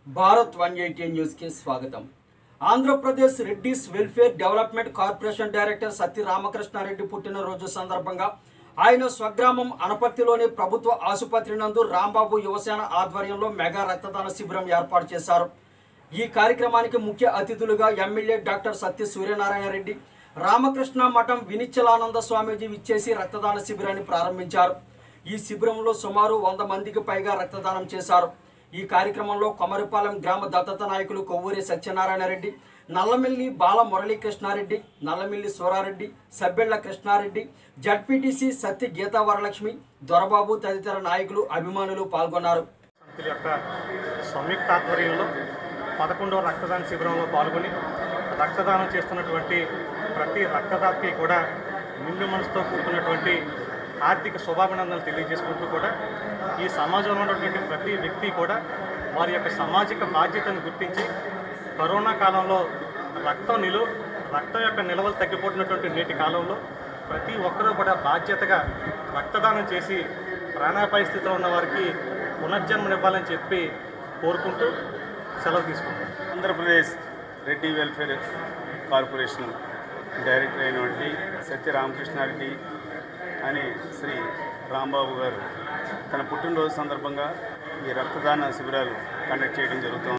Bharat one eighty న్యూస్కి స్వాగతం Andhra Pradesh Reddys welfare development corporation director Satya Ramakrishna Reddy పుట్టినరోజు సందర్భంగా ఆయన స్వగ్రామం అనపర్తిలోని ప్రభుత్వ ఆసుపత్రి నందు రాంబాబు యువసేన ఆధ్వర్యంలో మెగా రక్తదాన శిబిరం ఏర్పాటు చేశారు ఈ కార్యక్రమానికి ముఖ్య అతిథులుగా ఎమ్మెల్యే డాక్టర్ సత్య సూర్యనారాయణ రెడ్డి రామకృష్ణ మఠం వినిచ్చలానంద స్వామీజీ విచ్చేసి రక్తదాన శిబిరాన్ని ప్రారంభించారు ఈ శిబిరంలో సుమారు వంద మందికి పైగా రక్తదానం చేశారు ఈ కార్యక్రమంలో కొమరిపాలెం గ్రామ దత్తత నాయకులు కొవ్వూరి సత్యనారాయణ రెడ్డి నల్లమిల్లి బాల మురళీకృష్ణారెడ్డి నల్లమిల్లి సూరారెడ్డి సబ్బెళ్ల కృష్ణారెడ్డి జడ్పీటీసీ సత్య గీతా వరలక్ష్మి దొరబాబు తదితర నాయకులు అభిమానులు పాల్గొన్నారు సమితుల యొక్క సంయుక్త ఆధ్వర్యంలో పదకొండవ రక్తదాన శిబిరంలో పాల్గొని రక్తదానం చేస్తున్నటువంటి ప్రతి రక్తదాతకి కూడా నిండు మనసుతో కూడుకున్నటువంటి ఆర్థిక శుభాభినందనలు తెలియజేసుకుంటూ కూడా ఈ సమాజంలో ఉన్నటువంటి ప్రతి వ్యక్తి కూడా వారి యొక్క సామాజిక బాధ్యతను గుర్తించి కరోనా కాలంలో రక్తం నిలు రక్తం యొక్క నిల్వలు తగ్గిపోతున్నటువంటి నేటి కాలంలో ప్రతి ఒక్కరూ కూడా బాధ్యతగా రక్తదానం చేసి ప్రాణాపాయ స్థితిలో ఉన్న వారికి పునర్జన్మనివ్వాలని చెప్పి కోరుకుంటూ సెలవు తీసుకుంటాం Andhra Pradesh Reddy welfare corporation director అయినటువంటి సత్య రామకృష్ణారెడ్డి అని శ్రీ రాంబాబు గారు తన పుట్టినరోజు సందర్భంగా ఈ రక్తదాన శిబిరాలు కండక్ట్ చేయడం జరుగుతుంది